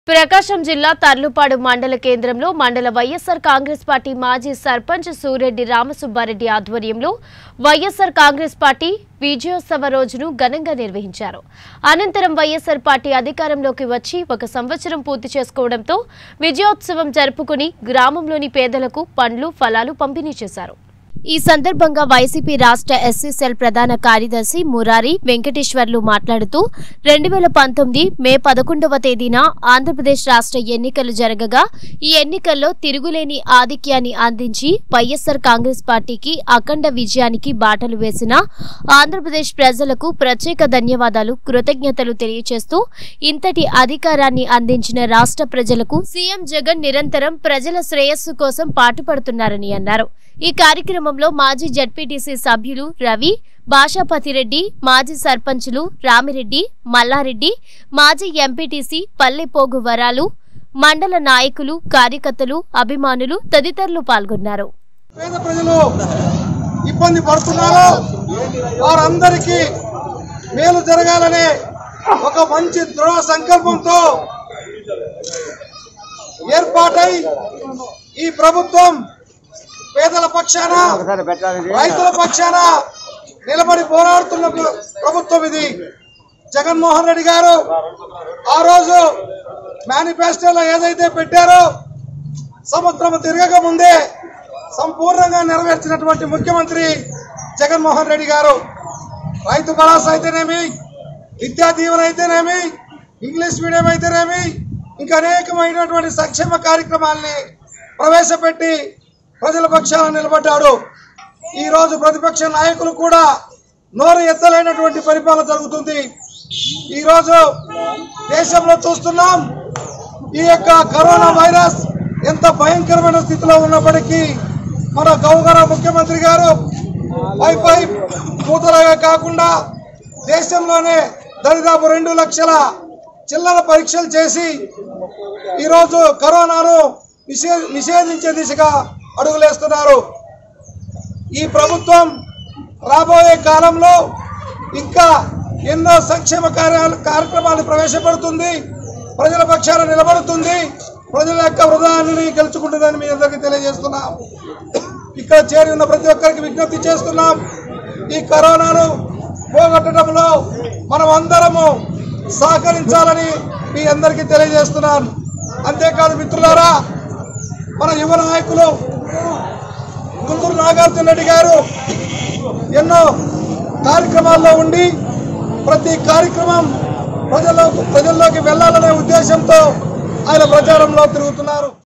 ప్రకాశం జిల్లా తర్లుపాడు మండల కేంద్రంలో మండల వైఎస్ఆర్ కాంగ్రెస్ పార్టీ మాజీ సర్పంచ్ సూరెడ్డి రామసుబ్బారెడ్డి ఆధ్వర్యంలో వైఎస్ఆర్ కాంగ్రెస్ పార్టీ విజయోత్సవ రోజును ఘనంగా నిర్వహించారు అనంతరం వైఎస్ఆర్ పార్టీ అధికారంలోకి వచ్చి ఒక సంవత్సరం పూర్తి చేసుకోవడంతో విజయోత్సవం జరుపుకుని గ్రామంలోని పేదలకు పండ్లు ఫలాలు పంపిణీ చేశారు ఈ సందర్భంగా వైసీపీ రాష్ట్ర ఎస్సీ సెల్ ప్రధాన కార్యదర్శి మురారి వెంకటేశ్వర్లు మాట్లాడుతూ రెండు వేల పంతొమ్మిది మే పదకొండవ తేదీన ఆంధ్రప్రదేశ్ రాష్ట్ర ఎన్నికలు జరగగా ఈ ఎన్నికల్లో తిరుగులేని ఆధిక్యాన్ని అందించి వైఎస్ఆర్ కాంగ్రెస్ పార్టీకి అఖండ విజయానికి బాటలు వేసిన ఆంధ్రప్రదేశ్ ప్రజలకు ప్రత్యేక ధన్యవాదాలు కృతజ్ఞతలు తెలియజేస్తూ ఇంతటి అధికారాన్ని అందించిన రాష్ట్ర ప్రజలకు సీఎం జగన్ నిరంతరం ప్రజల శ్రేయస్సు కోసం పాటుపడుతున్నారని అన్నారు ఈ కార్యక్రమంలో మాజీ జడ్పీటీసీ సభ్యులు రవి భాషాపతిరెడ్డి మాజీ సర్పంచులు రామిరెడ్డి మల్లారెడ్డి మాజీ ఎంపీటీసీ పల్లెపోగు వరాలు మండల నాయకులు కార్యకర్తలు అభిమానులు తదితరులు పాల్గొన్నారు పేద ప్రజలు ఇబ్బంది పడుతున్నారు వారందరికీ మేలు జరగాలనే ఒక మంచి దృఢ సంకల్పంతో ఏర్పాటై ఈ ప్రభుత్వం పేదల పక్షాన రైతుల పక్షాన నిలబడి పోరాడుతున్న ప్ర- ప్రభుత్వం ఇది జగన్మోహన్ రెడ్డి గారు ఆ రోజు మేనిఫెస్టోలో ఏదైతే పెట్టారో సంవత్సరం తిరగక ముందే సంపూర్ణంగా నెరవేర్చినటువంటి ముఖ్యమంత్రి జగన్మోహన్ రెడ్డి గారు రైతు భరోసా అయితేనేమి విద్యా దీవెన అయితేనేమి ఇంగ్లీష్ మీడియం అయితేనేమి ఇంకా అనేకమైనటువంటి సంక్షేమ కార్యక్రమాల్ని ప్రవేశపెట్టి ప్రజల పక్షాన నిలబడ్డాడు ఈ రోజు ప్రతిపక్ష నాయకులు కూడా నోరు ఎత్తలేనటువంటి పరిపాలన జరుగుతుంది ఈ రోజు దేశంలో చూస్తున్నాం ఈ యొక్క కరోనా వైరస్ ఎంత భయంకరమైన స్థితిలో ఉన్నప్పటికీ మన గౌరవ ముఖ్యమంత్రి గారు పై పై మూతలాగా కాకుండా దేశంలోనే దరిదాపు రెండు లక్షల చిల్లర పరీక్షలు చేసి ఈరోజు కరోనాను నిషే నిషేధించే దిశగా అడుగులేస్తున్నారు ఈ ప్రభుత్వం రాబోయే కాలంలో ఇంకా ఎన్నో సంక్షేమ కార్యాలు కార్యక్రమాలు ప్రవేశపెడుతుంది ప్రజల పక్షాన నిలబడుతుంది ప్రజల యొక్క హృదయాన్ని గెలుచుకుంటుందని మీ అందరికీ తెలియజేస్తున్నాం ఇక్కడ చేరి ఉన్న ప్రతి ఒక్కరికి విజ్ఞప్తి చేస్తున్నాం ఈ కరోనాను పోగొట్టడంలో మనం అందరము సహకరించాలని మీ అందరికీ తెలియజేస్తున్నాను అంతేకాదు మిత్రులారా మన యువ నాయకులు గుంటూరు నాగార్జున రెడ్డి గారు ఎన్నో కార్యక్రమాల్లో ఉండి ప్రతి కార్యక్రమం ప్రజల్లో ప్రజల్లోకి వెళ్ళాలనే ఉద్దేశంతో ఆయన ప్రచారంలో తిరుగుతున్నారు